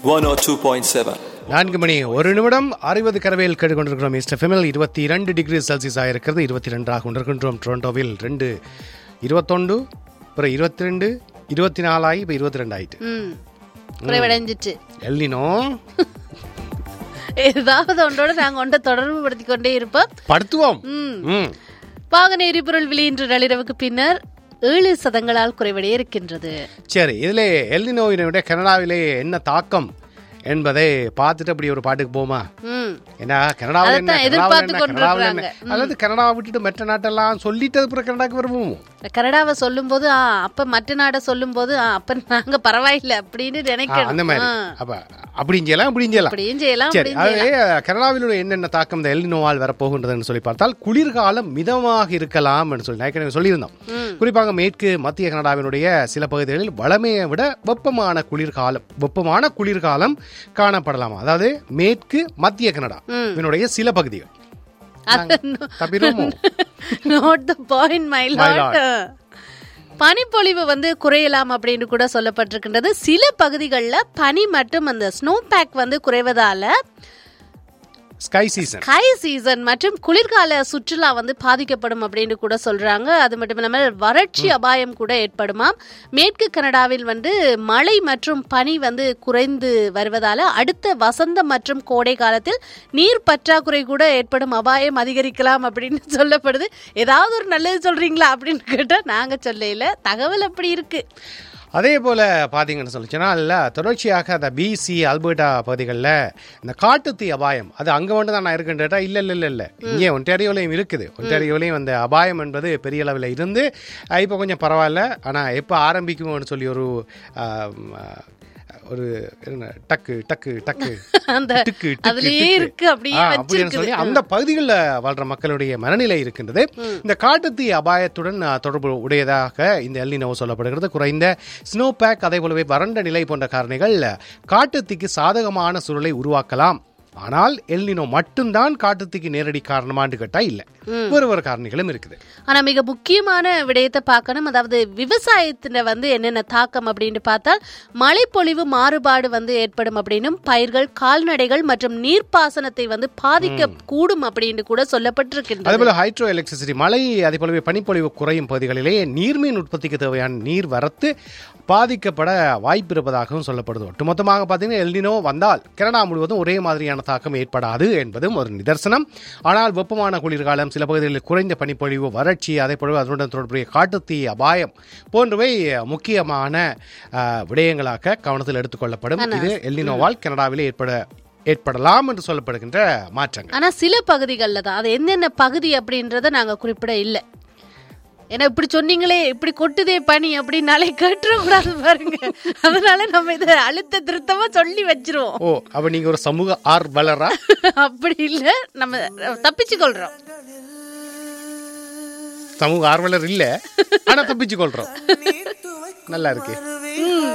102.7. நான்கு மணி ஒரு நிமிடம் அறுபது கரவையில் கேட்டுக்கொண்டிருக்கிறோம் மிஸ்டர் ஃபெமில் இருபத்தி இரண்டு டிகிரி செல்சியஸ் ஆயிருக்கிறது இருபத்தி ரெண்டாக கொண்டிருக்கின்றோம் டொரண்டோவில் ரெண்டு இருபத்தொண்டு அப்புறம் இருபத்தி ரெண்டு இருபத்தி நாலாகி இப்போ இருபத்தி ரெண்டு ஆயிட்டு ம் குறைவடைஞ்சிட்டு எல்லினோ ஏதாவது ஒன்றோட நாங்க ஒன்றை தொடர்பு படுத்திக் கொண்டே இருப்போம் படுத்துவோம் ம் வாகன எரிபொருள் விலை இன்று நள்ளிரவுக்கு பின்னர் ஏழு சதங்களால் குறைவடைய இருக்கின்றது சரி இதில் எல்லினோவினுடைய கனடாவிலே என்ன தாக்கம் என்பதை பார்த்துட்டு அப்படி ஒரு பாட்டுக்கு போமா ம் ஏன்னா கனடாவில் என்ன அதைத்தான் கனடாவில் எதிர்பார்த்து என்ன கனடாவில் என்ன கொண்டிருக்கிறாங்க. அல்லது கனடாவை விட்டுட்டு மற்ற நாட்டெல்லாம் சொல்லிட்டது அப்புறம் கனடாக்கு வருவோம் கனடாவை சொல்லும்போது ஆ அப்ப மற்ற நாடை சொல்லும்போது ஆ அப்ப நாங்க பரவாயில்ல அப்படின்னு ஆ, நினைக்கணும் அந்த மாதிரி ஆ, அப்ப அப்படியும் செய்யலாம் இப்படியும் செய்யலாம் அப்படியும் செய்யலாம் சரி அப்படியும் செய்யலாம் ஆகவே கனடாவில் உள்ள என்னென்ன தாக்கம் இந்த எல்லினோவால் வரப்போகின்றதுன்னு சொல்லி பார்த்தால் குளிர்காலம் மிதமாக இருக்கலாம் என்று சொல்லி நான் ஏற்கனவே சொல்லியிருந்தோம் குறிப்பாக மேற்கு மத்திய கனடாவினுடைய சில பகுதிகளில் வளமையை விட வெப்பமான குளிர்காலம் வெப்பமான குளிர்காலம் காணப்படலாம் அதாவது மேற்கு மத்திய கனடா இதனுடைய சில பகுதிகள் தப்பிடுவோமோ note the point my My lot பனிப்பொழிவு வந்து குறையலாம் அப்படின்னு கூட சொல்லப்பட்டிருக்கின்றது சில பகுதிகளில் பனி மற்றும் அந்த ஸ்னோ பேக் வந்து குறைவதால ஸ்கை சீசன் ஸ்கை சீசன் மற்றும் குளிர்கால சுற்றுலா வந்து பாதிக்கப்படும் அப்படின்னு கூட சொல்றாங்க அது மட்டும் இல்லாமல் வறட்சி அபாயம் கூட ஏற்படுமாம் மேற்கு கனடாவில் வந்து மழை மற்றும் பனி வந்து குறைந்து வருவதால அடுத்த வசந்த மற்றும் கோடை காலத்தில் நீர் பற்றாக்குறை கூட ஏற்படும் அபாயம் அதிகரிக்கலாம் அப்படின்னு சொல்லப்படுது ஏதாவது ஒரு நல்லது சொல்றீங்களா அப்படின்னு கேட்டா நாங்க சொல்லல தகவல் அப்படி இருக்கு அதே போல் பார்த்தீங்கன்னு சொல்லிச்சுன்னா இல்ல தொடர்ச்சியாக அந்த பிசி அல்பர்டா பகுதிகளில் இந்த காட்டுத்தீ அபாயம் அது அங்கே மட்டும் தான் நான் இருக்குன்னு கேட்டா இல்லை இல்லை இல்லை இல்லை இங்கே ஒன்டாரியோலையும் இருக்குது ஒன்டாரியோலையும் அந்த அபாயம் என்பது பெரிய அளவில் இருந்து அஹ், இப்போ கொஞ்சம் பரவாயில்ல ஆனால் எப்போ ஆரம்பிக்குமோன்னு சொல்லி ஒரு ஆம், அஹ், ஒரு என்ன டக்கு டக்கு டக்கு அந்த டிக்கு, டிக்கு, அதுலயே டிக்கு. இருக்கு அப்படியே ஆ, அப்படின்னு வச்சிருக்குது சொல்லி அந்த பகுதிகளில் வாழ்ற மக்களுடைய மனநிலை இருக்கின்றது இந்த காட்டுத்தீ அபாயத்துடன் ஆ, தொடர்பு உடையதாக இந்த எல்லினோ சொல்லப்படுகிறது குறைந்த ஸ்னோ பேக் அதே போலவே வறண்ட நிலை போன்ற காரணிகள் காட்டுத்தீக்கு சாதகமான சூழலை உருவாக்கலாம் ஆனால் எல்லினோ மட்டும்தான் காட்டுத்தீக்கு நேரடி காரணமான்னு கேட்டா இல்ல வேறு வேறு காரணிகளும் இருக்குது ஆனா மிக முக்கியமான விடயத்தை பார்க்கணும் அதாவது விவசாயத்துல வந்து என்னென்ன தாக்கம் அப்படின்னு பார்த்தால் மழைப்பொழிவு மாறுபாடு வந்து ஏற்படும் அப்படின்னும் பயிர்கள் கால்நடைகள் மற்றும் நீர்ப்பாசனத்தை வந்து பாதிக்க கூடும் அப்படின்னு கூட அதே சொல்லப்பட்டிருக்கின்றது போல ஹைட்ரோ எலக்ட்ரிசிட்டி மழை அதே போலவே பனிப்பொழிவு குறையும் பகுதிகளிலே நீர்மீன் உற்பத்திக்கு தேவையான நீர் வரத்து பாதிக்கப்பட வாய்ப்பு இருப்பதாகவும் சொல்லப்படுது ஒட்டுமொத்தமாக பார்த்தீங்கன்னா எல்னினோ வந்தால் கனடா முழுவதும் ஒரே மாதிரியான தாக்கம் ஏற்படாது என்பதும் ஒரு நிதர்சனம் ஆனால் வெப்பமான குளிர்காலம் சில பகுதிகளில் குறைந்த பனிப்பொழிவு வறட்சி அதே போலவே அதனுடன் தொடர்புடைய காட்டுத்தீ அபாயம் போன்றவை முக்கியமான அஹ், விடயங்களாக கவனத்தில் எடுத்துக்கொள்ளப்படும் இது எல்னினோவால் கனடாவிலே ஏற்பட ஏற்படலாம் என்று சொல்லப்படுகின்ற மாற்றங்கள் ஆனா சில பகுதிகளில் தான் அது என்னென்ன பகுதி அப்படின்றத நாங்க குறிப்பிட இல்லை ஏன்னா இப்படி சொன்னீங்களே இப்படி கொட்டுதே பனி அப்படின்னாலே கேட்டுறக்கூடாது பாருங்க அதனால நம்ம இதை அழுத்த திருத்தமா சொல்லி வச்சிருவோம் ஓ அப்ப நீங்க ஒரு சமூக ஆர்வலரா அப்படி இல்ல நம்ம தப்பிச்சு கொள்றோம் சமூக ஆர்வலர் இல்ல ஆனா தப்பிச்சு கொள்றோம் நல்லா இருக்கு